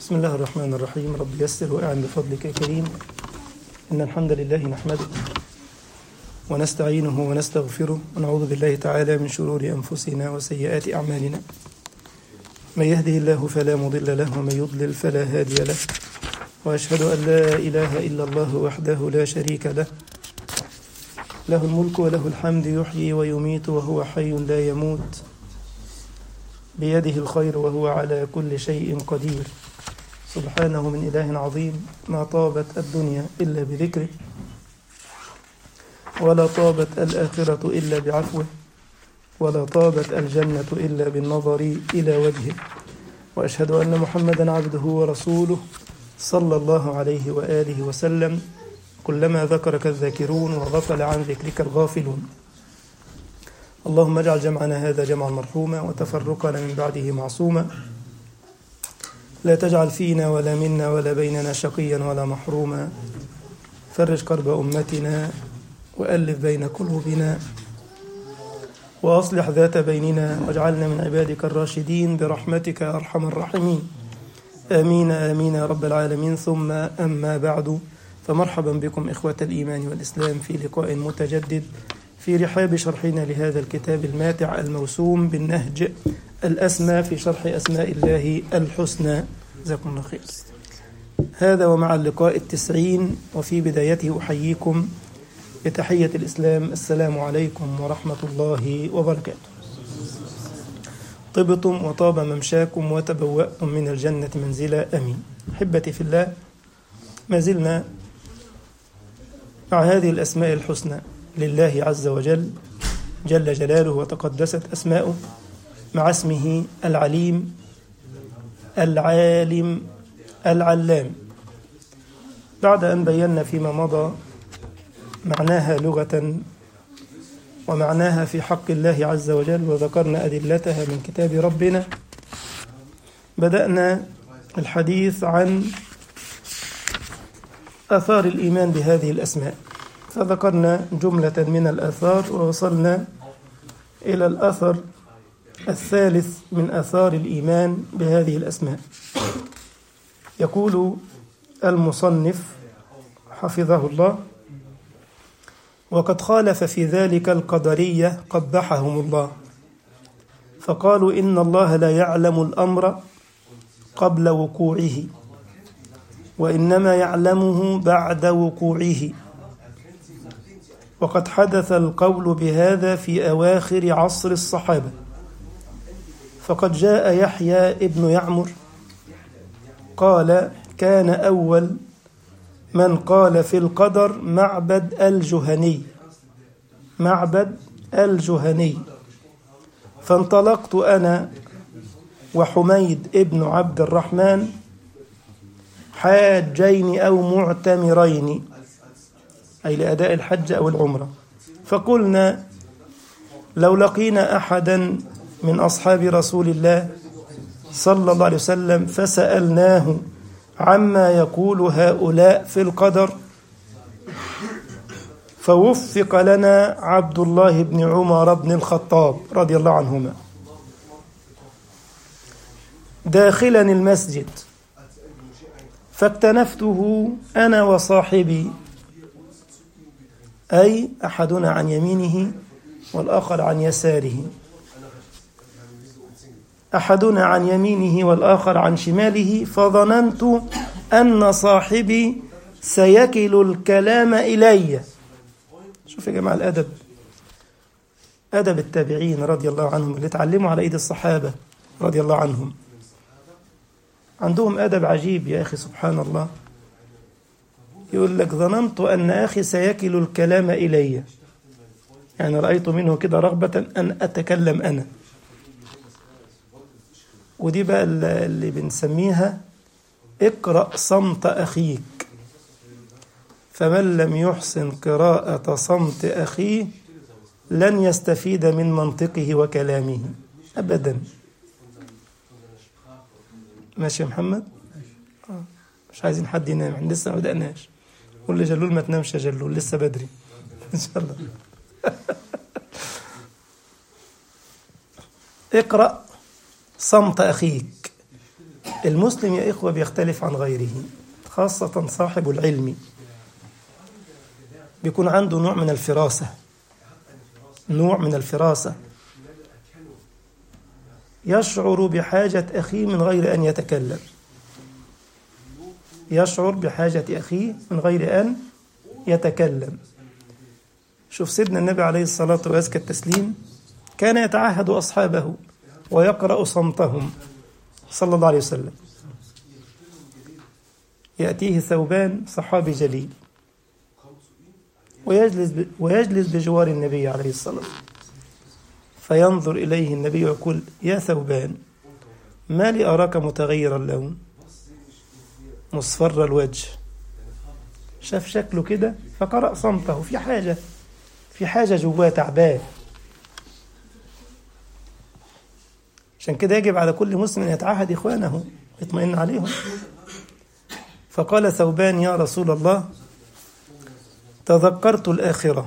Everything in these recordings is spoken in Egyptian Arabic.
بسم الله الرحمن الرحيم رب يسر وأعن بفضلك يا كريم إن الحمد لله نحمده ونستعينه ونستغفره ونعوذ بالله تعالى من شرور أنفسنا وسيئات أعمالنا من يهده الله فلا مضل له ومن يضلل فلا هادي له وأشهد أن لا إله إلا الله وحده لا شريك له له الملك وله الحمد يحيي ويميت وهو حي لا يموت بيده الخير وهو على كل شيء قدير سبحانه من إله عظيم ما طابت الدنيا إلا بذكره ولا طابت الآخرة إلا بعفوه ولا طابت الجنة إلا بالنظر إلى وجهه وأشهد أن محمدا عبده ورسوله صلى الله عليه وآله وسلم كلما ذكرك الذاكرون وغفل عن ذكرك الغافلون اللهم اجعل جمعنا هذا جمعا مرحوما وتفرقنا من بعده معصوما لا تجعل فينا ولا منا ولا بيننا شقيا ولا محروما فرج كرب أمتنا وألف بين قلوبنا وأصلح ذات بيننا واجعلنا من عبادك الراشدين برحمتك يا أرحم الراحمين آمين آمين يا رب العالمين ثم أما بعد فمرحبا بكم إخوة الإيمان والإسلام في لقاء متجدد في رحاب شرحنا لهذا الكتاب الماتع الموسوم بالنهج الأسمى في شرح أسماء الله الحسنى جزاكم الله خير هذا ومع اللقاء التسعين وفي بدايته أحييكم بتحية الإسلام السلام عليكم ورحمة الله وبركاته طبتم وطاب ممشاكم وتبوأتم من الجنة منزلا أمين أحبتي في الله ما زلنا مع هذه الأسماء الحسنى لله عز وجل جل جلاله وتقدست أسماؤه مع اسمه العليم العالم العلام بعد أن بينا فيما مضى معناها لغة ومعناها في حق الله عز وجل وذكرنا أدلتها من كتاب ربنا بدأنا الحديث عن آثار الإيمان بهذه الأسماء فذكرنا جملة من الآثار ووصلنا إلى الأثر الثالث من آثار الإيمان بهذه الأسماء يقول المصنف حفظه الله وقد خالف في ذلك القدرية قبحهم الله فقالوا إن الله لا يعلم الأمر قبل وقوعه وإنما يعلمه بعد وقوعه وقد حدث القول بهذا في أواخر عصر الصحابة فقد جاء يحيى ابن يعمر قال كان أول من قال في القدر معبد الجهني معبد الجهني فانطلقت أنا وحميد ابن عبد الرحمن حاجين أو معتمرين أي لأداء الحج أو العمرة فقلنا لو لقينا أحدا من أصحاب رسول الله صلى الله عليه وسلم فسألناه عما يقول هؤلاء في القدر فوفق لنا عبد الله بن عمر بن الخطاب رضي الله عنهما داخلا المسجد فاكتنفته أنا وصاحبي أي أحدنا عن يمينه والآخر عن يساره أحدنا عن يمينه والآخر عن شماله فظننت أن صاحبي سيكل الكلام إلي شوف يا جماعة الأدب أدب التابعين رضي الله عنهم اللي اتعلموا على إيد الصحابة رضي الله عنهم عندهم أدب عجيب يا أخي سبحان الله يقول لك ظننت أن أخي سيكل الكلام إلي يعني رأيت منه كده رغبة أن أتكلم أنا ودي بقى اللي بنسميها اقرأ صمت أخيك فمن لم يحسن قراءة صمت أخيه لن يستفيد من منطقه وكلامه أبدا ماشي يا محمد آه. مش عايزين حد ينام احنا لسه ما بدأناش قول لي جلول ما تنامش يا جلول لسه بدري ان شاء الله اقرأ صمت أخيك المسلم يا إخوة بيختلف عن غيره خاصة صاحب العلم بيكون عنده نوع من الفراسة نوع من الفراسة يشعر بحاجة أخيه من غير أن يتكلم يشعر بحاجة أخيه من غير أن يتكلم شوف سيدنا النبي عليه الصلاة وأزكى التسليم كان يتعهد أصحابه ويقرأ صمتهم صلى الله عليه وسلم يأتيه ثوبان صحابي جليل ويجلس ويجلس بجوار النبي عليه الصلاة والسلام فينظر إليه النبي ويقول يا ثوبان ما لي أراك متغير اللون مصفر الوجه شاف شكله كده فقرأ صمته في حاجة في حاجة جواه تعبان عشان كده يجب على كل مسلم أن يتعهد إخوانه يطمئن عليهم فقال ثوبان يا رسول الله تذكرت الآخرة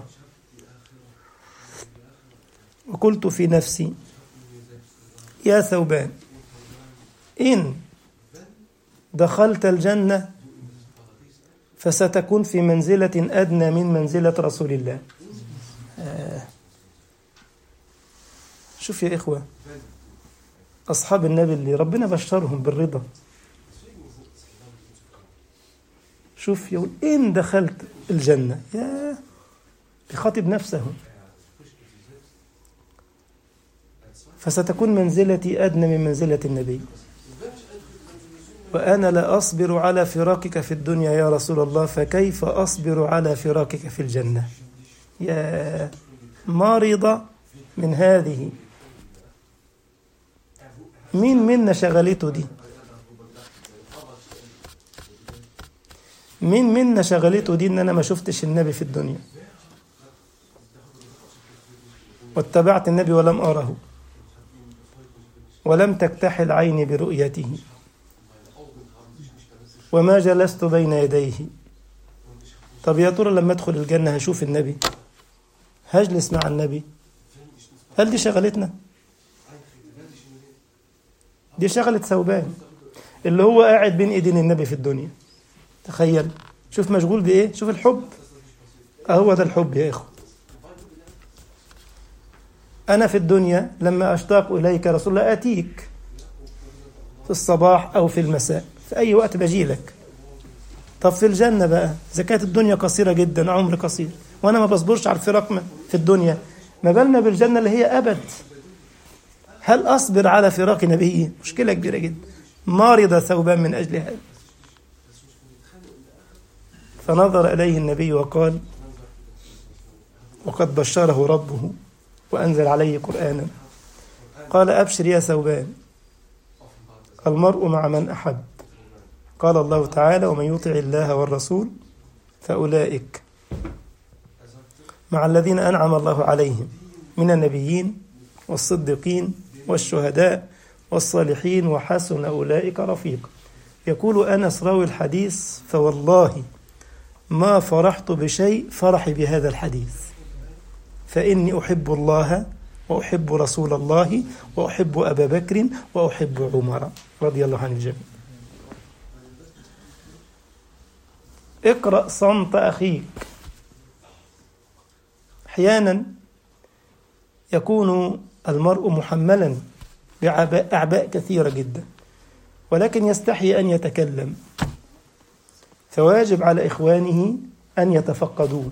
وقلت في نفسي يا ثوبان إن دخلت الجنة فستكون في منزلة أدنى من منزلة رسول الله آه. شوف يا إخوة أصحاب النبي اللي ربنا بشرهم بالرضا شوف يقول إن دخلت الجنة يا بخاطب نفسه فستكون منزلتي أدنى من منزلة النبي وأنا لا أصبر على فراقك في الدنيا يا رسول الله فكيف أصبر على فراقك في الجنة يا مريضة من هذه مين منا شغلته دي مين منا شغلته دي ان انا ما شفتش النبي في الدنيا واتبعت النبي ولم اره ولم تكتحل عيني برؤيته وما جلست بين يديه طب يا ترى لما ادخل الجنه هشوف النبي هجلس مع النبي هل دي شغلتنا دي شغلة ثوبان اللي هو قاعد بين ايدين النبي في الدنيا تخيل شوف مشغول بايه شوف الحب اهو ده الحب يا اخو انا في الدنيا لما اشتاق اليك رسول الله اتيك في الصباح او في المساء في اي وقت بجي لك طب في الجنة بقى إذا كانت الدنيا قصيرة جدا عمر قصير وأنا ما بصبرش على الفراق في الدنيا ما بالنا بالجنة اللي هي أبد هل أصبر على فراق نبيي مشكلة كبيرة جدا مرض ثوبان من أجل هذا فنظر إليه النبي وقال وقد بشره ربه وأنزل عليه قرآنا قال أبشر يا ثوبان المرء مع من أحب قال الله تعالى ومن يطع الله والرسول فأولئك مع الذين أنعم الله عليهم من النبيين والصديقين والشهداء والصالحين وحسن أولئك رفيقا يقول أنس راوي الحديث فوالله ما فرحت بشيء فرحي بهذا الحديث فإني أحب الله وأحب رسول الله وأحب أبا بكر وأحب عمر رضي الله عن الجميع اقرأ صمت أخيك أحيانا يكون المرء محملا بأعباء كثيرة جدا ولكن يستحي أن يتكلم فواجب على إخوانه أن يتفقدوه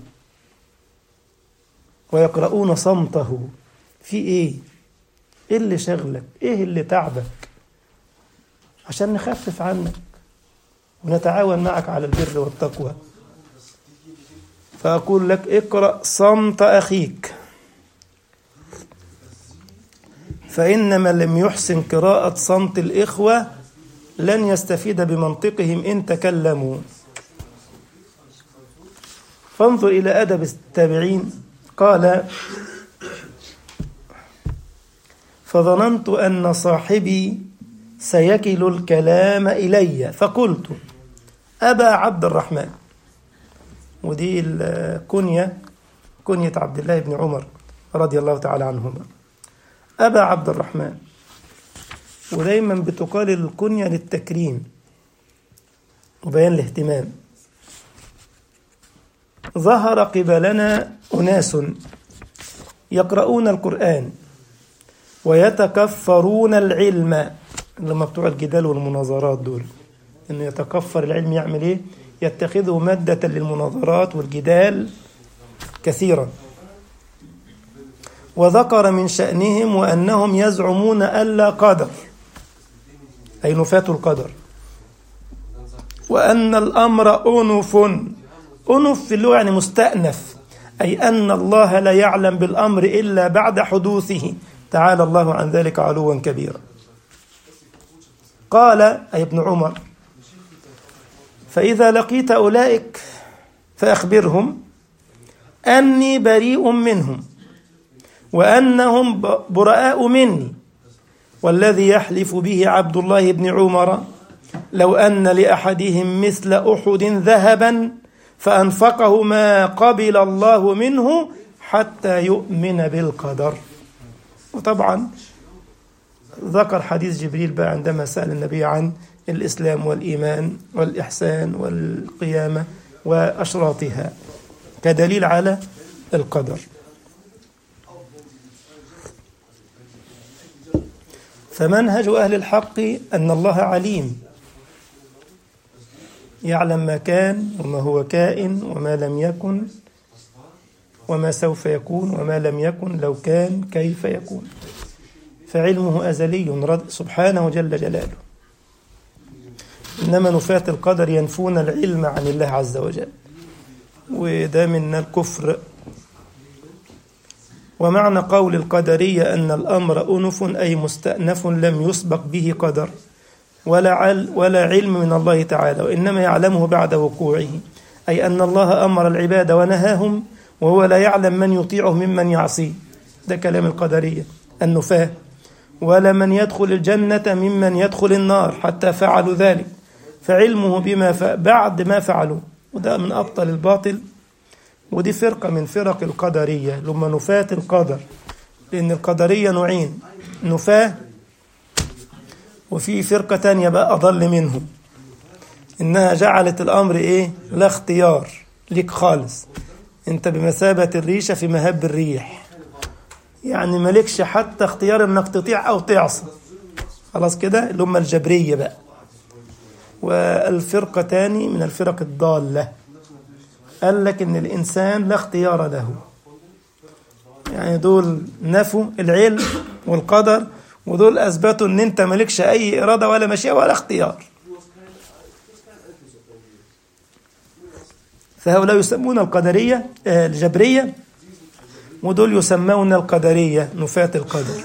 ويقرؤون صمته في إيه؟ إيه اللي شغلك؟ إيه اللي تعبك؟ عشان نخفف عنك ونتعاون معك على البر والتقوى فأقول لك اقرأ صمت أخيك فإن من لم يحسن قراءة صمت الإخوة لن يستفيد بمنطقهم إن تكلموا فانظر إلى أدب التابعين قال فظننت أن صاحبي سيكل الكلام إلي فقلت أبا عبد الرحمن ودي الكنية كنية عبد الله بن عمر رضي الله تعالى عنهما أبا عبد الرحمن ودايما بتقال الكنية للتكريم وبيان الاهتمام ظهر قبلنا أناس يقرؤون القرآن ويتكفرون العلم لما بتوع الجدال والمناظرات دول انه يتكفر العلم يعمل ايه يتخذه مادة للمناظرات والجدال كثيرا وذكر من شأنهم وأنهم يزعمون ألا قدر أي نفاة القدر وأن الأمر أنف أنف في اللغة يعني مستأنف أي أن الله لا يعلم بالأمر إلا بعد حدوثه تعالى الله عن ذلك علوا كبيرا قال أي ابن عمر فإذا لقيت أولئك فأخبرهم أني بريء منهم وأنهم براء مني والذي يحلف به عبد الله بن عمر لو أن لأحدهم مثل أحد ذهبا فأنفقه ما قبل الله منه حتى يؤمن بالقدر وطبعا ذكر حديث جبريل بقى عندما سأل النبي عن الإسلام والإيمان والإحسان والقيامة وأشراطها كدليل على القدر فمنهج أهل الحق أن الله عليم يعلم ما كان وما هو كائن وما لم يكن وما سوف يكون وما لم يكن لو كان كيف يكون فعلمه أزلي سبحانه جل جلاله إنما نفاة القدر ينفون العلم عن الله عز وجل وده من الكفر ومعنى قول القدرية أن الأمر أنف أي مستأنف لم يسبق به قدر ولا, عل ولا علم من الله تعالى وإنما يعلمه بعد وقوعه أي أن الله أمر العباد ونهاهم وهو لا يعلم من يطيعه ممن يعصيه ده كلام القدرية النفاة ولا من يدخل الجنة ممن يدخل النار حتى فعلوا ذلك فعلمه بما ف... بعد ما فعلوا وده من أبطل الباطل ودي فرقة من فرق القدرية لما نفاة القدر لأن القدرية نوعين نفاة وفي فرقة تانية بقى أضل منهم إنها جعلت الأمر إيه لا اختيار ليك خالص أنت بمثابة الريشة في مهب الريح يعني مالكش حتى اختيار إنك تطيع أو تعصى خلاص كده اللي هم الجبرية بقى والفرقة تاني من الفرق الضالة قال لك إن الإنسان لا اختيار له يعني دول نفوا العلم والقدر ودول أثبتوا إن أنت مالكش أي إرادة ولا مشيئة ولا اختيار فهؤلاء يسمون القدرية الجبرية ودول يسمون القدرية نفاة القدر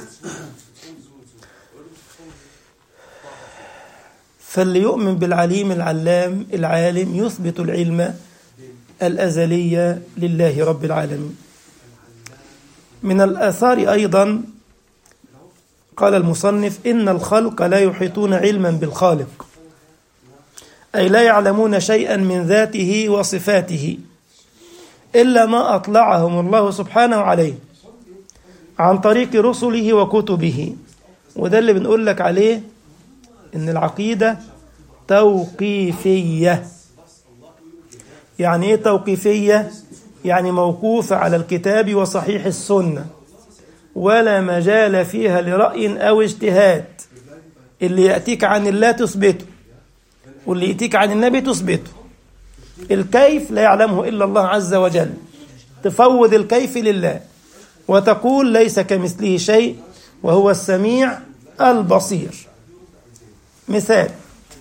فاللي يؤمن بالعليم العلام العالم يثبت العلم الأزلية لله رب العالمين من الآثار أيضا قال المصنف إن الخلق لا يحيطون علما بالخالق أي لا يعلمون شيئا من ذاته وصفاته إلا ما أطلعهم الله سبحانه عليه عن طريق رسله وكتبه وده اللي بنقول لك عليه إن العقيدة توقيفية يعني إيه توقيفية؟ يعني موقوفة على الكتاب وصحيح السنة ولا مجال فيها لرأي أو اجتهاد اللي يأتيك عن الله تثبته واللي يأتيك عن النبي تثبته الكيف لا يعلمه إلا الله عز وجل تفوض الكيف لله وتقول ليس كمثله شيء وهو السميع البصير مثال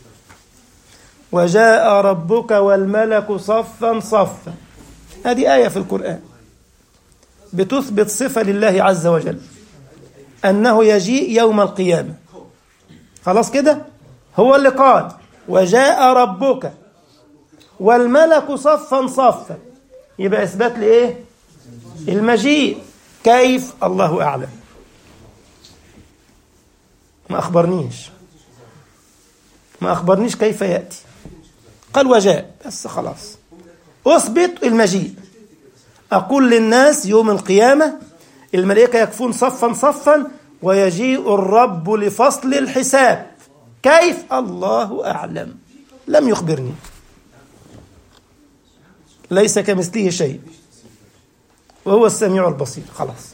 وجاء ربك والملك صفا صفا هذه آية في القرآن بتثبت صفة لله عز وجل أنه يجيء يوم القيامة خلاص كده هو اللي قال وجاء ربك والملك صفا صفا يبقى إثبات لإيه المجيء كيف الله أعلم ما أخبرنيش ما أخبرنيش كيف يأتي قال وجاء بس خلاص أثبت المجيء أقول للناس يوم القيامة الملائكة يكفون صفا صفا ويجيء الرب لفصل الحساب كيف الله أعلم لم يخبرني ليس كمثله شيء وهو السميع البصير خلاص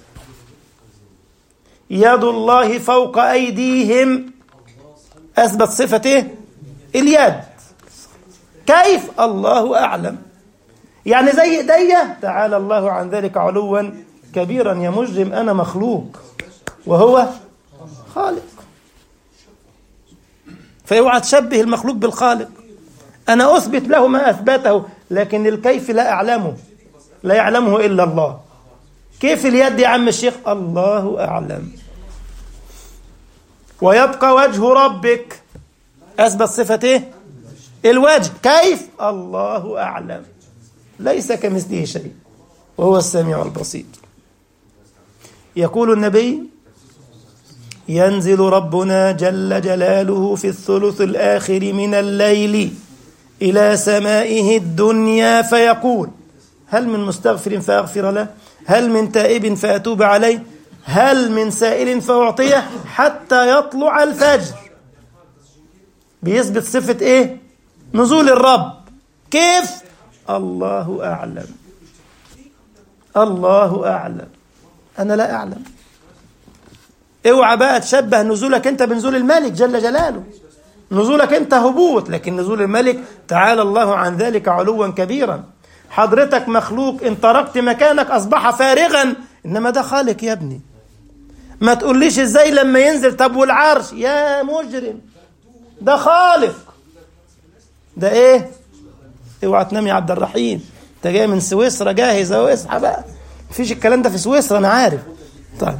يد الله فوق أيديهم أثبت صفته اليد كيف الله أعلم يعني زي ايديا تعالى الله عن ذلك علوا كبيرا يا مجرم أنا مخلوق وهو خالق فاوعى تشبه المخلوق بالخالق أنا أثبت له ما أثبته لكن الكيف لا أعلمه لا يعلمه إلا الله كيف اليد يا عم الشيخ الله أعلم ويبقى وجه ربك أثبت صفة إيه؟ الوجه كيف الله أعلم ليس كمثله شيء وهو السميع البصير يقول النبي ينزل ربنا جل جلاله في الثلث الآخر من الليل إلى سمائه الدنيا فيقول هل من مستغفر فأغفر له هل من تائب فأتوب عليه هل من سائل فأعطيه حتى يطلع الفجر بيثبت صفة إيه نزول الرب كيف الله أعلم الله أعلم أنا لا أعلم اوعى بقى تشبه نزولك أنت بنزول الملك جل جلاله نزولك أنت هبوط لكن نزول الملك تعالى الله عن ذلك علوا كبيرا حضرتك مخلوق إن تركت مكانك أصبح فارغا إنما ده خالق يا ابني ما تقوليش إزاي لما ينزل طب والعرش يا مجرم ده خالق ده إيه اوعى تنام يا عبد الرحيم انت جاي من سويسرا جاهز اهو اصحى بقى مفيش الكلام ده في سويسرا انا عارف طيب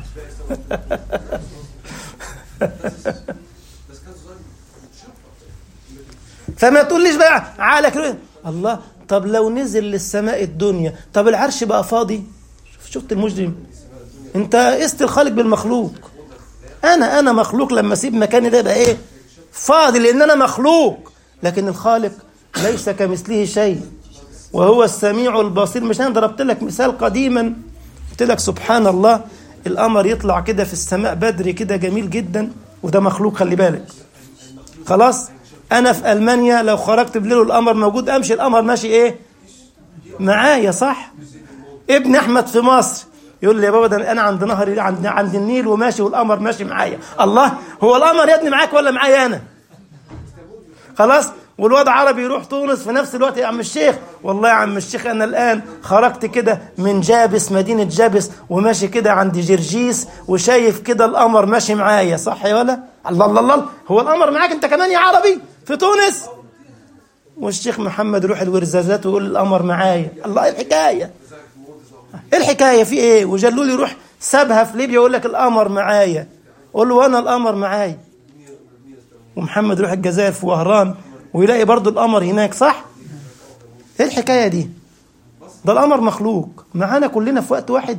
فما تقوليش بقى عقلك الله طب لو نزل للسماء الدنيا طب العرش بقى فاضي شفت المجرم انت قست الخالق بالمخلوق انا انا مخلوق لما اسيب مكاني ده يبقى ايه فاضي لان انا مخلوق لكن الخالق ليس كمثله شيء وهو السميع البصير مش انا ضربت لك مثال قديما قلت لك سبحان الله القمر يطلع كده في السماء بدري كده جميل جدا وده مخلوق خلي بالك خلاص انا في المانيا لو خرجت بالليل والقمر موجود امشي القمر ماشي ايه معايا صح ابن احمد في مصر يقول لي يا بابا ده انا عند نهر عند عند النيل وماشي والقمر ماشي معايا الله هو القمر يا ابني معاك ولا معايا انا خلاص والواد عربي يروح تونس في نفس الوقت يا عم الشيخ والله يا عم الشيخ انا الان خرجت كده من جابس مدينه جابس وماشي كده عند جرجيس وشايف كده القمر ماشي معايا صح يا ولا الله الله الله هو القمر معاك انت كمان يا عربي في تونس والشيخ محمد يروح الورزازات ويقول القمر معايا الله ايه الحكايه ايه الحكايه في ايه وجلول يروح سابها في ليبيا يقول لك القمر معايا قول له وانا القمر معايا ومحمد يروح الجزائر في وهران ويلاقي برضو القمر هناك صح ايه الحكايه دي ده القمر مخلوق معانا كلنا في وقت واحد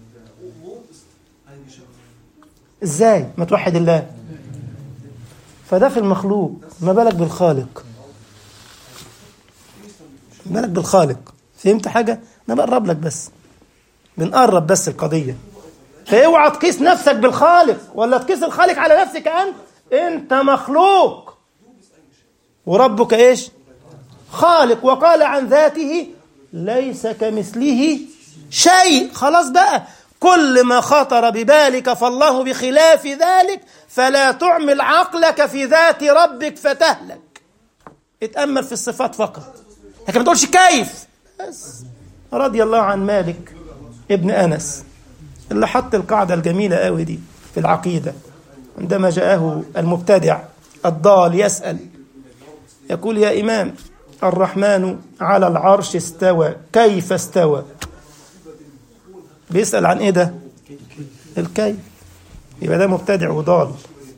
ازاي ما توحد الله فده في المخلوق ما بالك بالخالق ما بالك بالخالق فهمت حاجه انا بقرب لك بس بنقرب بس القضيه فاوعى تقيس نفسك بالخالق ولا تقيس الخالق على نفسك انت انت مخلوق وربك ايش خالق وقال عن ذاته ليس كمثله شيء خلاص بقى كل ما خطر ببالك فالله بخلاف ذلك فلا تعمل عقلك في ذات ربك فتهلك اتأمل في الصفات فقط لكن ما تقولش كيف بس رضي الله عن مالك ابن أنس اللي حط القاعدة الجميلة قوي دي في العقيدة عندما جاءه المبتدع الضال يسأل يقول يا إمام الرحمن على العرش استوى كيف استوى بيسأل عن إيه ده الكيف يبقى ده مبتدع وضال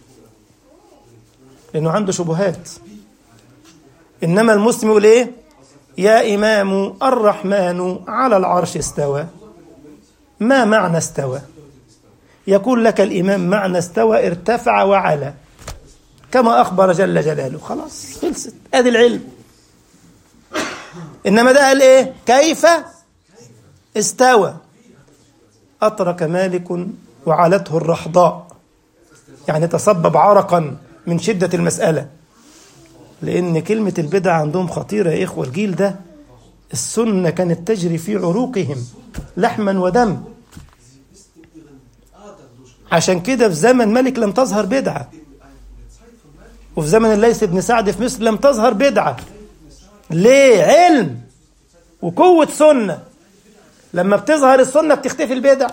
لأنه عنده شبهات إنما المسلم يقول إيه يا إمام الرحمن على العرش استوى ما معنى استوى يقول لك الإمام معنى استوى ارتفع وعلى كما أخبر جل جلاله خلاص خلصت أدي العلم إنما ده قال إيه كيف استوى أترك مالك وعلته الرحضاء يعني تصبب عرقا من شدة المسألة لأن كلمة البدع عندهم خطيرة يا إخوة الجيل ده السنة كانت تجري في عروقهم لحما ودم عشان كده في زمن ملك لم تظهر بدعة وفي زمن الليث بن سعد في مصر لم تظهر بدعة ليه علم وقوة سنة لما بتظهر السنة بتختفي البدع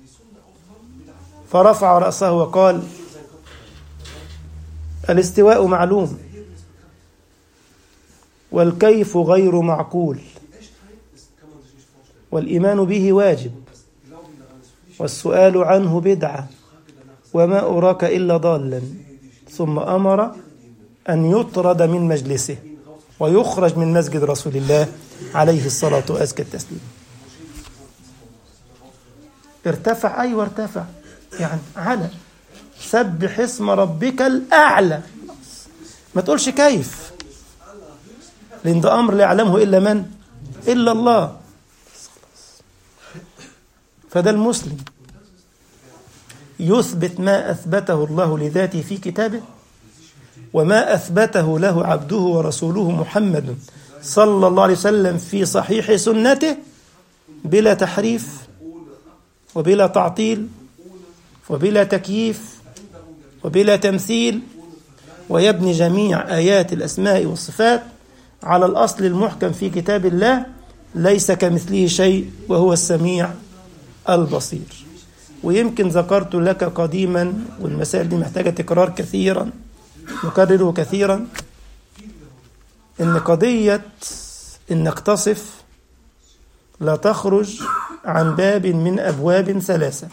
فرفع رأسه وقال الاستواء معلوم والكيف غير معقول والإيمان به واجب والسؤال عنه بدعة وما أراك إلا ضالا ثم أمر أن يطرد من مجلسه ويخرج من مسجد رسول الله عليه الصلاة وأزكى التسليم ارتفع أيوة ارتفع يعني على سبح اسم ربك الأعلى ما تقولش كيف لأن ده أمر لا يعلمه إلا من إلا الله فده المسلم يثبت ما أثبته الله لذاته في كتابه وما أثبته له عبده ورسوله محمد صلى الله عليه وسلم في صحيح سنته بلا تحريف وبلا تعطيل وبلا تكييف وبلا تمثيل ويبني جميع آيات الأسماء والصفات على الأصل المحكم في كتاب الله ليس كمثله شيء وهو السميع البصير ويمكن ذكرت لك قديما والمسائل دي محتاجة تكرار كثيرا نكرره كثيرا ان قضية انك تصف لا تخرج عن باب من ابواب ثلاثة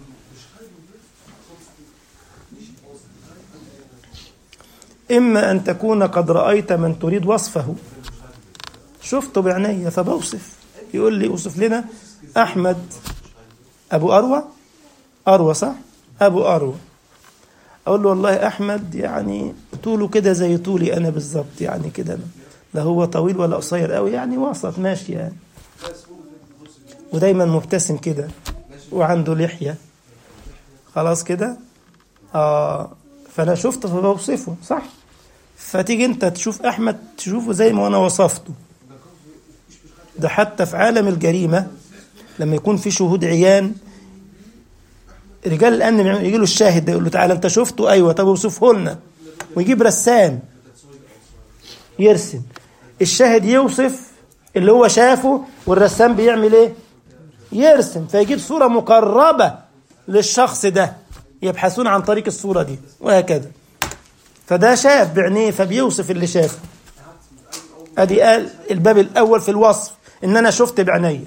اما ان تكون قد رأيت من تريد وصفه شفته بعيني فبوصف يقول لي اوصف لنا احمد ابو اروى اروى صح ابو اروى اقول له والله احمد يعني طوله كده زي طولي انا بالظبط يعني كده لا هو طويل ولا قصير قوي يعني وسط ماشي يعني ودايما مبتسم كده وعنده لحيه خلاص كده اه فانا شفته فبوصفه صح فتيجي انت تشوف احمد تشوفه زي ما انا وصفته ده حتى في عالم الجريمه لما يكون في شهود عيان رجال الامن يجي له الشاهد ده يقول له تعالى انت شفته ايوه طب اوصفه لنا ويجيب رسام يرسم الشاهد يوصف اللي هو شافه والرسام بيعمل ايه يرسم فيجيب صوره مقربه للشخص ده يبحثون عن طريق الصوره دي وهكذا فده شاف بعينيه فبيوصف اللي شافه ادي قال الباب الاول في الوصف ان انا شفت بعيني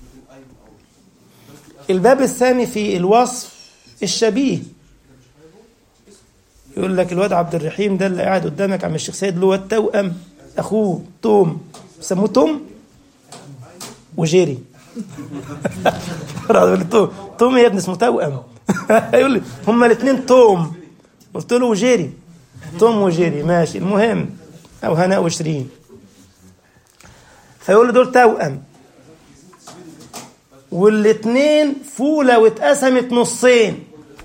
الباب الثاني في الوصف الشبيه يقول لك الواد عبد الرحيم ده اللي قاعد قدامك عم الشيخ سيد اللي هو التوأم اخوه توم سموه توم وجيري توم توم يا ابني اسمه توأم يقول لي هما الاثنين توم قلت له وجيري توم وجيري ماشي المهم او هناء وشيرين فيقول له دول توأم والاتنين فولة واتقسمت نصين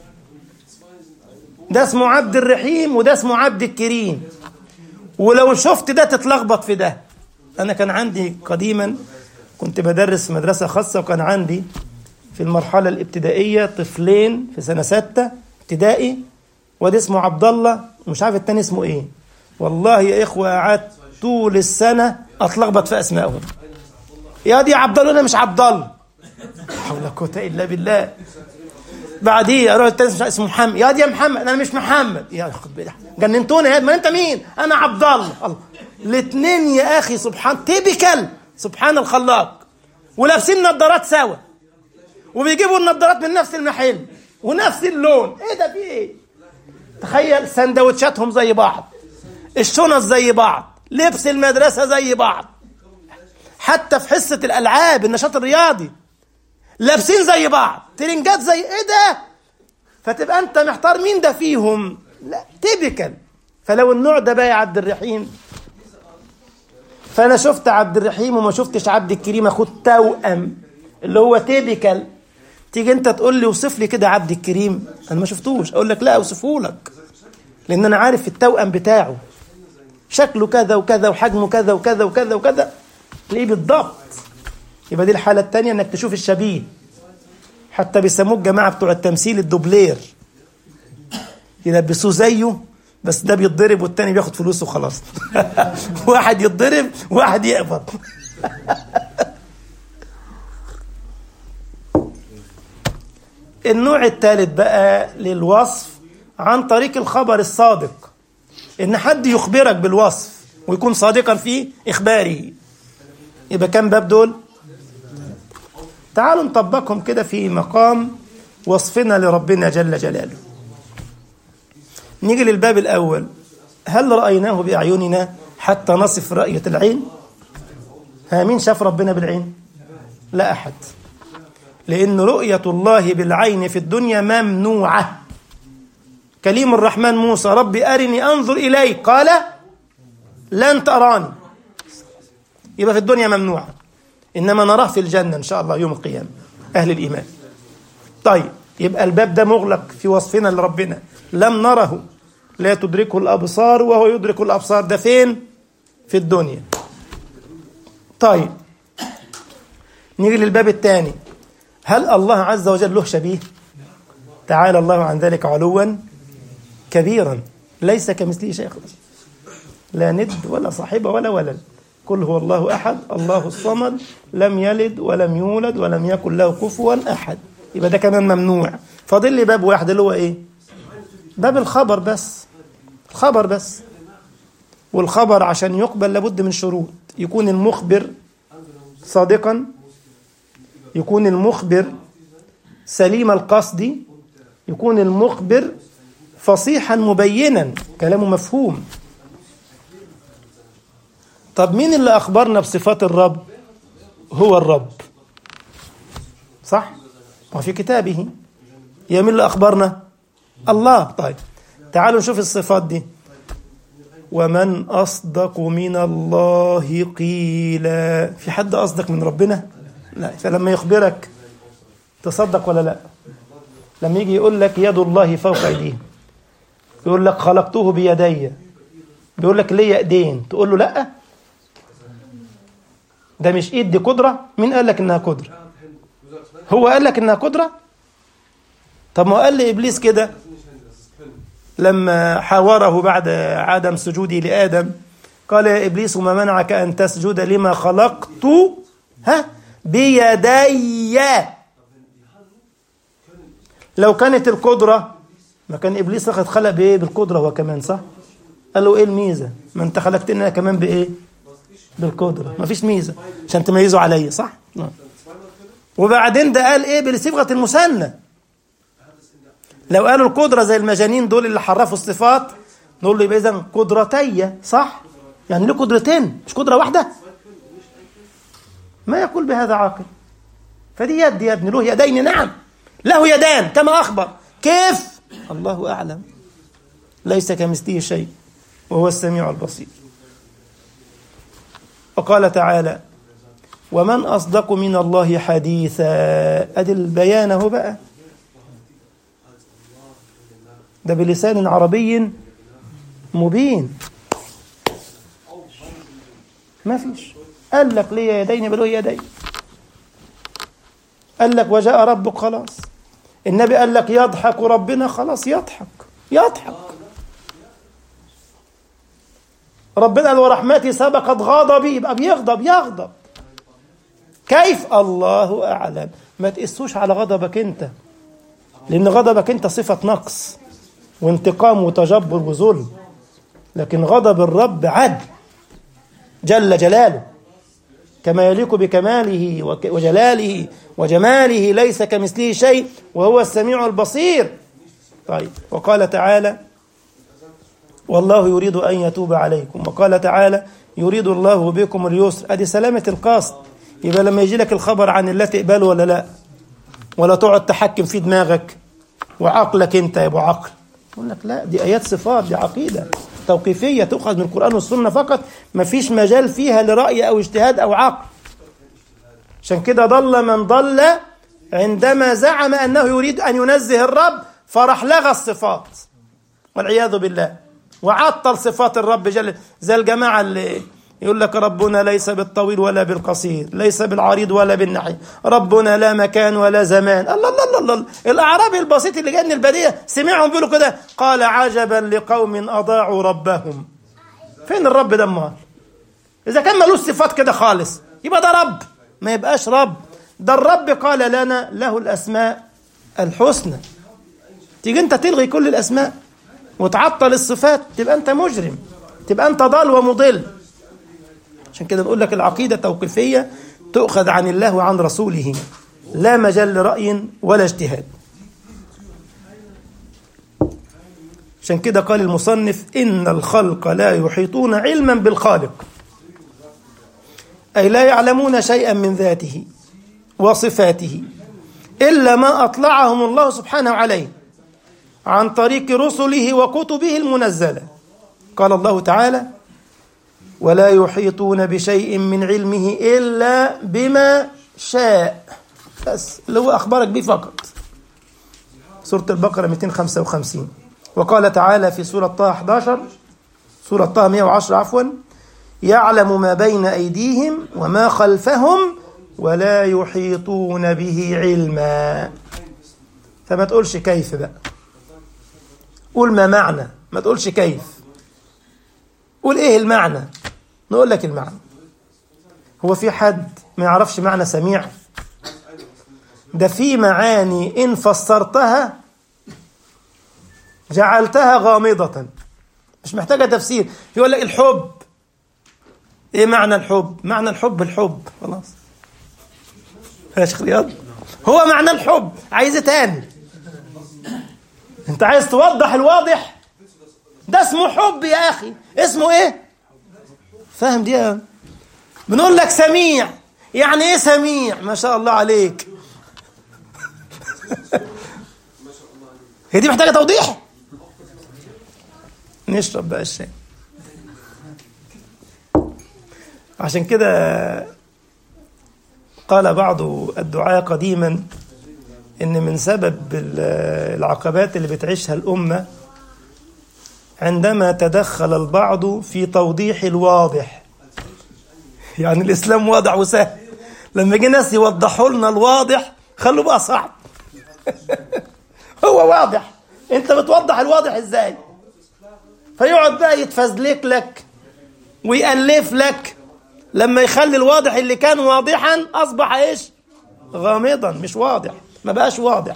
ده اسمه عبد الرحيم وده اسمه عبد الكريم ولو شفت ده تتلخبط في ده انا كان عندي قديما كنت بدرس في مدرسة خاصة وكان عندي في المرحلة الابتدائية طفلين في سنة ستة ابتدائي وده اسمه عبد الله ومش عارف التاني اسمه ايه والله يا اخوة قعدت طول السنة اتلخبط في اسمائهم يا دي عبد الله انا مش عبد الله حول ولا قوة الا بالله بعديه اروح التاني اسمه محمد يا دي يا محمد انا مش محمد يا خد بالك جننتوني يا ما انت مين انا عبد الله الله الاثنين يا اخي سبحان تيبيكال سبحان الخلاق ولابسين نظارات سوا وبيجيبوا النظارات من نفس المحل ونفس اللون ايه ده في ايه تخيل سندوتشاتهم زي بعض الشنط زي بعض لبس المدرسة زي بعض حتى في حصة الألعاب النشاط الرياضي لابسين زي بعض ترنجات زي ايه ده فتبقى انت محتار مين ده فيهم لا تيبيكال فلو النوع ده بقى يا عبد الرحيم فانا شفت عبد الرحيم وما شفتش عبد الكريم اخوه التوأم اللي هو تيبيكال تيجي انت تقول لي اوصف لي كده عبد الكريم انا ما شفتوش اقول لك لا اوصفه لك لان انا عارف التوأم بتاعه شكله كذا وكذا وحجمه كذا وكذا وكذا وكذا تلاقيه بالضبط يبقى دي الحالة التانية انك تشوف الشبيه حتى بيسموه الجماعة بتوع التمثيل الدوبلير يلبسوه زيه بس ده بيتضرب والتاني بياخد فلوسه وخلاص واحد يتضرب وواحد يقبض النوع الثالث بقى للوصف عن طريق الخبر الصادق ان حد يخبرك بالوصف ويكون صادقا في اخباره يبقى كم باب دول تعالوا نطبقهم كده في مقام وصفنا لربنا جل جلاله نيجي للباب الأول هل رأيناه بأعيننا حتى نصف رأية العين ها مين شاف ربنا بالعين لا أحد لأن رؤية الله بالعين في الدنيا ممنوعة كليم الرحمن موسى ربي أرني أنظر إليك قال لن تراني يبقى في الدنيا ممنوعة إنما نراه في الجنة إن شاء الله يوم القيامة أهل الإيمان طيب يبقى الباب ده مغلق في وصفنا لربنا لم نره لا تدركه الأبصار وهو يدرك الأبصار ده فين في الدنيا طيب نيجي للباب الثاني هل الله عز وجل له شبيه تعالى الله عن ذلك علوا كبيرا ليس كمثله شيء خلاص لا ند ولا صاحبة ولا ولد قل هو الله أحد الله الصمد لم يلد ولم يولد ولم يكن له كفوا أحد يبقى ده كمان ممنوع فاضل لي باب واحد اللي هو إيه باب الخبر بس الخبر بس والخبر عشان يقبل لابد من شروط يكون المخبر صادقا يكون المخبر سليم القصد يكون المخبر فصيحا مبينا كلامه مفهوم طب مين اللي أخبرنا بصفات الرب هو الرب صح وفي كتابه يا مين اللي أخبرنا الله طيب تعالوا نشوف الصفات دي ومن أصدق من الله قيلا في حد أصدق من ربنا لا فلما يخبرك تصدق ولا لا لما يجي يقول لك يد الله فوق أيديه يقول لك خلقته بيدي بيقول لك ليه ايدين تقول له لا ده مش ايد دي قدره مين قال لك انها قدره هو قال لك انها قدره طب ما قال لابليس كده لما حاوره بعد عدم سجوده لادم قال يا ابليس ما منعك ان تسجد لما خلقت ها بيدي لو كانت القدره ما كان ابليس اخذ خلق بايه بالقدره هو كمان صح قال له ايه الميزه ما انت خلقتني انا كمان بايه بالقدره ما فيش ميزه عشان تميزوا عليا صح وبعدين ده قال ايه بصيغه المثنى لو قالوا القدره زي المجانين دول اللي حرفوا الصفات نقول له يبقى اذا قدرتي صح يعني له قدرتين مش قدره واحده ما يقول بهذا عاقل فدي يد يا ابني له يدين نعم له يدان كما اخبر كيف الله اعلم ليس كمثله شيء وهو السميع البصير وقال تعالى ومن أصدق من الله حديثا أدي البيان اهو بقى ده بلسان عربي مبين ما فيش قال لك لي يدين بل يدين قال لك وجاء ربك خلاص النبي قال لك يضحك ربنا خلاص يضحك يضحك ربنا قال ورحمتي سبقت غضبي يبقى بيغضب يغضب كيف الله اعلم ما تقسوش على غضبك انت لان غضبك انت صفه نقص وانتقام وتجبر وظلم لكن غضب الرب عدل جل جلاله كما يليق بكماله وجلاله وجماله ليس كمثله شيء وهو السميع البصير طيب وقال تعالى والله يريد أن يتوب عليكم وقال تعالى يريد الله بكم اليسر أدي سلامة القصد يبقى لما يجي لك الخبر عن الله تقبله ولا لا ولا تقعد تحكم في دماغك وعقلك انت يا ابو عقل يقول لك لا دي ايات صفات دي عقيده توقيفيه تؤخذ من القران والسنه فقط ما فيش مجال فيها لراي او اجتهاد او عقل عشان كده ضل من ضل عندما زعم أنه يريد أن ينزه الرب فراح لغى الصفات والعياذ بالله وعطل صفات الرب جل زي الجماعة اللي يقول لك ربنا ليس بالطويل ولا بالقصير ليس بالعريض ولا بالنحي ربنا لا مكان ولا زمان الله الله الله, الله. الأعرابي البسيط اللي جاي من البدية سمعهم بيقولوا كده قال عجبا لقوم أضاعوا ربهم فين الرب ده امال إذا كان ملوش صفات كده خالص يبقى ده رب ما يبقاش رب ده الرب قال لنا له الأسماء الحسنى تيجي أنت تلغي كل الأسماء وتعطل الصفات تبقى أنت مجرم تبقى أنت ضال ومضل عشان كده نقول لك العقيدة توقيفية تؤخذ عن الله وعن رسوله لا مجال لرأي ولا اجتهاد عشان كده قال المصنف إن الخلق لا يحيطون علما بالخالق أي لا يعلمون شيئا من ذاته وصفاته إلا ما أطلعهم الله سبحانه عليه عن طريق رسله وكتبه المنزلة قال الله تعالى ولا يحيطون بشيء من علمه إلا بما شاء بس اللي هو أخبرك به فقط سورة البقرة 255 وقال تعالى في سورة طه 11 سورة طه 110 عفوا يعلم ما بين أيديهم وما خلفهم ولا يحيطون به علما فما تقولش كيف بقى قول ما معنى ما تقولش كيف قول ايه المعنى نقول لك المعنى هو في حد ما يعرفش معنى سميع ده في معاني إن فسرتها جعلتها غامضة مش محتاجة تفسير يقول لك الحب ايه معنى الحب معنى الحب الحب خلاص يا شيخ رياض هو معنى الحب عايز تاني انت عايز توضح الواضح ده اسمه حب يا اخي اسمه ايه فاهم دي يا بنقول لك سميع يعني ايه سميع ما شاء الله عليك هي دي محتاجه توضيح نشرب بقى الشاي عشان كده قال بعض الدعاة قديما ان من سبب العقبات اللي بتعيشها الامه عندما تدخل البعض في توضيح الواضح يعني الاسلام واضح وسهل لما جه ناس يوضحوا لنا الواضح خلوا بقى صعب هو واضح انت بتوضح الواضح ازاي فيقعد بقى يتفزلك لك ويألف لك لما يخلي الواضح اللي كان واضحا اصبح ايش غامضا مش واضح ما بقاش واضح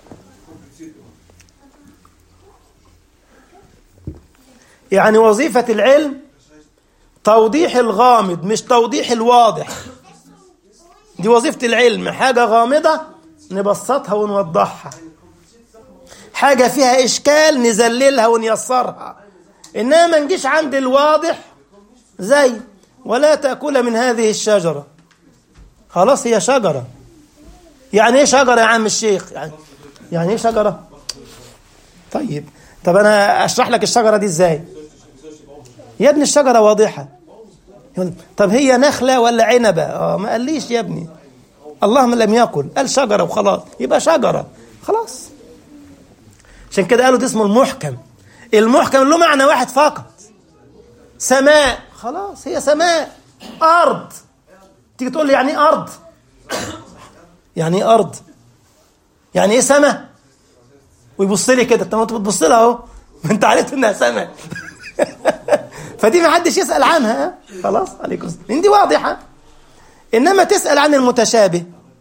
يعني وظيفة العلم توضيح الغامض مش توضيح الواضح دي وظيفة العلم حاجة غامضة نبسطها ونوضحها حاجة فيها إشكال نذللها ونيسرها إنما ما نجيش عند الواضح زي ولا تأكل من هذه الشجرة خلاص هي شجرة يعني ايه شجرة يا عم الشيخ يعني, يعني ايه شجرة طيب طب انا اشرح لك الشجرة دي ازاي يا ابني الشجرة واضحة طب هي نخلة ولا عنبة اه ما قاليش يا ابني اللهم لم يقل قال شجرة وخلاص يبقى شجرة خلاص عشان كده قالوا ده اسمه المحكم المحكم له معنى واحد فقط سماء خلاص هي سماء أرض تيجي تقول لي يعني ايه أرض يعني ايه أرض يعني ايه سماء ويبص لي كده طب ما انت بتبص لها اهو ما انت عرفت انها سماء فدي ما حدش يسأل عنها خلاص عليكم السلام دي واضحة إنما تسأل عن المتشابه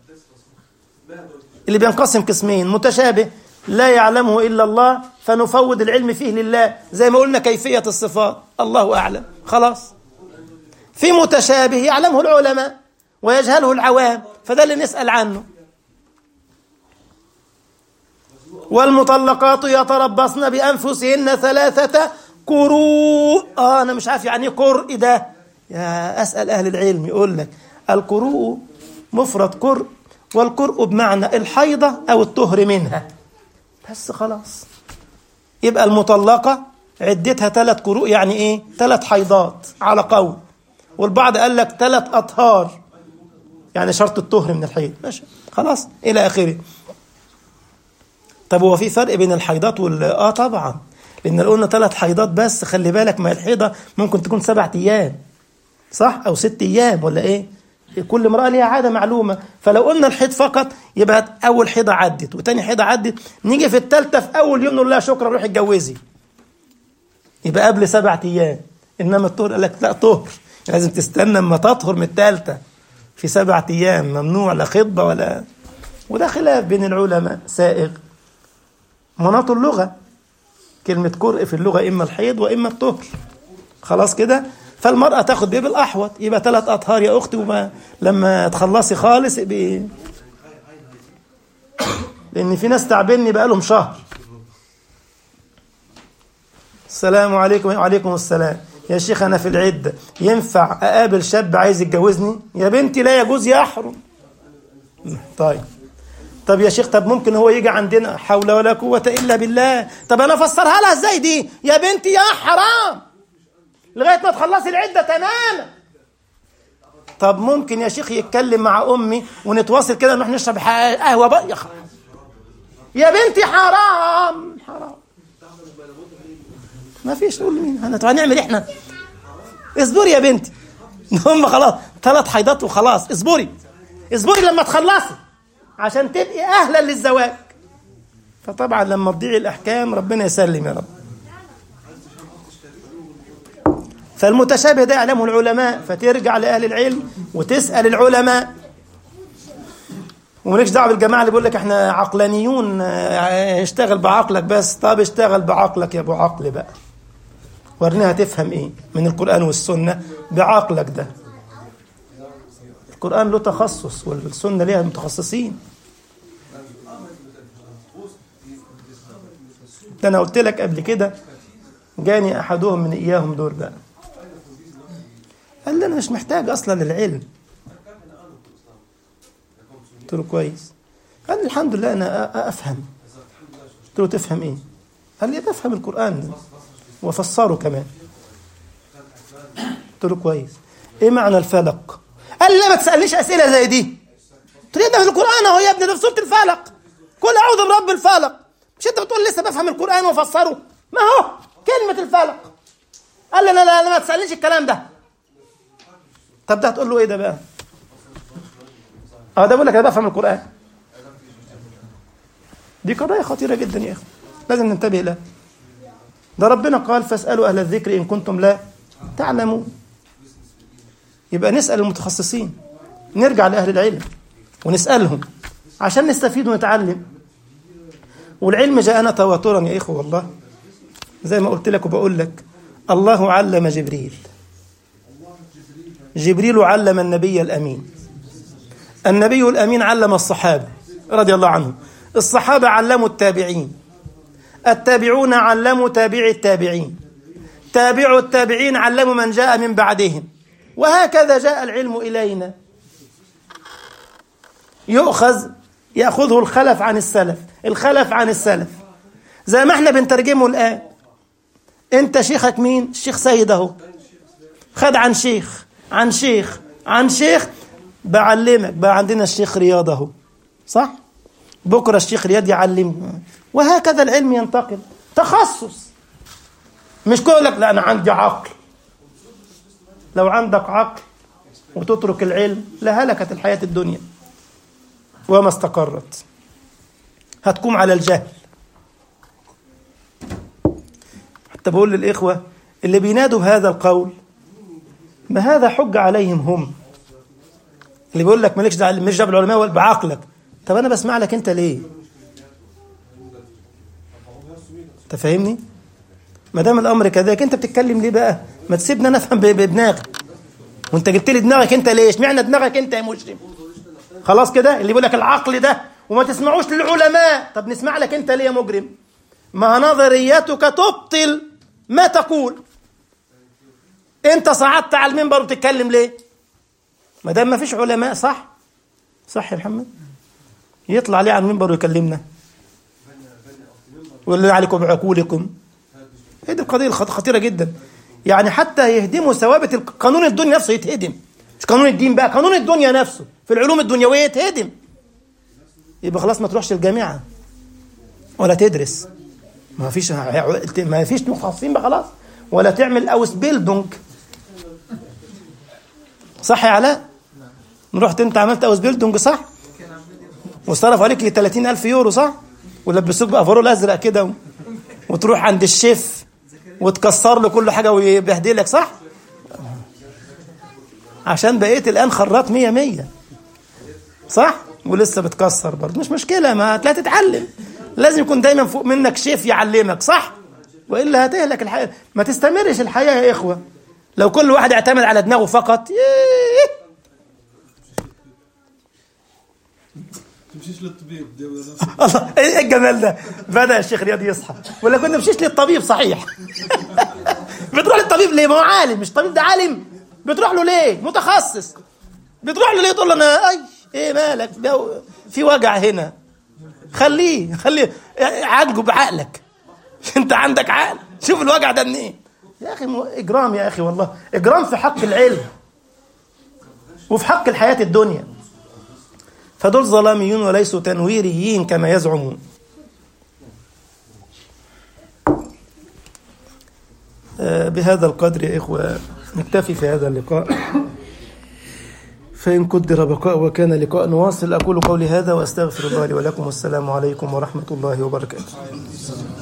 اللي بينقسم قسمين متشابه لا يعلمه إلا الله فنفوض العلم فيه لله زي ما قلنا كيفية الصفات الله أعلم خلاص في متشابه يعلمه العلماء ويجهله العوام فده اللي نسأل عنه والمطلقات يتربصن بأنفسهن ثلاثة قروء آه أنا مش عارف يعني إيه قرء ده يا أسأل أهل العلم يقول لك القروء مفرد قرء والقرء بمعنى الحيضة أو الطهر منها بس خلاص يبقى المطلقة عدتها ثلاث قروء يعني إيه ثلاث حيضات على قول والبعض قال لك ثلاث أطهار يعني شرط الطهر من الحيض ماشي خلاص الى اخره طب هو في فرق بين الحيضات وال اه طبعا لان لو قلنا ثلاث حيضات بس خلي بالك ما الحيضه ممكن تكون سبعة ايام صح او ست ايام ولا ايه كل امراه ليها عاده معلومه فلو قلنا الحيض فقط يبقى اول حيضه عدت وتاني حيضه عدت نيجي في الثالثه في اول يوم نقول لها شكرا روحي اتجوزي يبقى قبل سبعة ايام انما الطهر قال لك لا طهر لازم تستنى اما تطهر من الثالثه في سبعة ايام ممنوع لا خطبه ولا وده خلاف بين العلماء سائغ مناط اللغه كلمه كرء في اللغه اما الحيض واما الطهر خلاص كده فالمرأة تاخد بيه بالأحوط يبقى ثلاث أطهار يا أختي وما لما تخلصي خالص يبقى لأن في ناس تعبني بقالهم شهر السلام عليكم وعليكم السلام يا شيخ أنا في العدة ينفع أقابل شاب عايز يتجوزني يا بنتي لا يجوز يحرم طيب طب يا شيخ طب ممكن هو يجي عندنا حول ولا قوة إلا بالله طب أنا أفسرها لها إزاي دي يا بنتي يا حرام لغايه ما تخلصي العده تماما طب ممكن يا شيخ يتكلم مع امي ونتواصل كده نروح نشرب قهوه بقى يا, يا بنتي حرام حرام ما فيش تقول مين هنعمل احنا اصبري يا بنتي هم خلاص ثلاث حيضات وخلاص اصبري اصبري لما تخلصي عشان تبقي اهلا للزواج فطبعا لما تضيعي الاحكام ربنا يسلم يا رب فالمتشابه ده يعلمه العلماء فترجع لأهل العلم وتسأل العلماء ومالكش دعوه بالجماعه اللي بيقول لك احنا عقلانيون اشتغل بعقلك بس طب اشتغل بعقلك يا ابو عقل بقى وريني هتفهم ايه من القران والسنه بعقلك ده القران له تخصص والسنه ليها متخصصين ده انا قلت لك قبل كده جاني احدهم من اياهم دول بقى قال لي انا مش محتاج اصلا للعلم قلت له كويس قال لي الحمد لله انا افهم قلت له تفهم ايه قال لي بفهم القران وافسره كمان قلت له كويس ايه معنى الفلق قال لي لا ما تسالنيش اسئله زي دي قلت له ده في القران اهو يا ابني ده في سوره الفلق قل اعوذ برب الفلق مش انت بتقول لسه بفهم القران وافسره ما هو كلمه الفلق قال لي لا لا ما تسالنيش الكلام ده طب ده هتقول له ايه ده بقى اه ده بيقول لك انا بفهم القران دي قضايا خطيره جدا يا اخي لازم ننتبه لها ده ربنا قال فاسالوا اهل الذكر ان كنتم لا تعلمون يبقى نسال المتخصصين نرجع لاهل العلم ونسالهم عشان نستفيد ونتعلم والعلم جاءنا تواترا يا اخوه والله زي ما قلت لك وبقول لك الله علم جبريل جبريل علم النبي الامين النبي الامين علم الصحابه رضي الله عنهم الصحابه علموا التابعين التابعون علموا تابعي التابعين تابعوا التابعين علموا من جاء من بعدهم وهكذا جاء العلم الينا يؤخذ ياخذه الخلف عن السلف الخلف عن السلف زي ما احنا بنترجمه الان انت شيخك مين الشيخ سيد اهو خد عن شيخ عن شيخ عن شيخ بعلمك بقى عندنا الشيخ رياض اهو صح بكره الشيخ رياض يعلم وهكذا العلم ينتقل تخصص مش كل لك لا انا عندي عقل لو عندك عقل وتترك العلم لهلكت الحياه الدنيا وما استقرت هتقوم على الجهل حتى بقول للاخوه اللي بينادوا بهذا القول ما هذا حجة عليهم هم اللي بيقول لك مالكش دعوه مش دعوه بالعلماء بعقلك طب انا بسمع لك انت ليه انت فاهمني ما دام الامر كذلك انت بتتكلم ليه بقى ما تسيبني انا افهم بدماغي وانت جبت لي دماغك انت ليه اشمعنى دماغك انت يا مجرم خلاص كده اللي بيقول لك العقل ده وما تسمعوش للعلماء طب نسمع لك انت ليه يا مجرم ما نظريتك تبطل ما تقول انت صعدت على المنبر وتتكلم ليه ما دام ما فيش علماء صح صح يا محمد يطلع ليه على المنبر ويكلمنا ويقول لي عليكم بعقولكم هي دي القضيه الخطيره جدا يعني حتى يهدموا ثوابت قانون الدنيا نفسه يتهدم مش قانون الدين بقى قانون الدنيا نفسه في العلوم الدنيويه تهدم يبقى خلاص ما تروحش الجامعه ولا تدرس ما فيش ما فيش مخصصين بقى خلاص ولا تعمل اوس بيلدونج صح يا علاء رحت انت عملت اوس بيلدونج صح وصرف عليك 30000 يورو صح ولبسوك بافرول ازرق كده وتروح عند الشيف وتكسر له كل حاجه ويبهدلك صح عشان بقيت الان خراط مية مية صح ولسه بتكسر برضه مش مشكله ما لا تتعلم لازم يكون دايما فوق منك شيف يعلمك صح والا هتهلك الحياه ما تستمرش الحياه يا اخوه لو كل واحد اعتمد على دماغه فقط ييه. تمشيش للطبيب داوي الله ايه الجمال ده بدا الشيخ رياض يصحى ولا كنا مشيش للطبيب صحيح بتروح للطبيب ليه ما هو عالم مش الطبيب ده عالم بتروح له ليه متخصص بتروح له ليه تقول له انا اي ايه مالك ده في وجع هنا خليه خليه عالجه بعقلك انت عندك عقل شوف الوجع ده منين يا اخي مو- اجرام يا اخي والله اجرام في حق العلم وفي حق الحياه الدنيا فدول ظلاميون وليسوا تنويريين كما يزعمون آه، بهذا القدر يا إخوة نكتفي في هذا اللقاء فإن قدر بقاء وكان لقاء نواصل أقول قولي هذا وأستغفر الله لي ولكم والسلام عليكم ورحمة الله وبركاته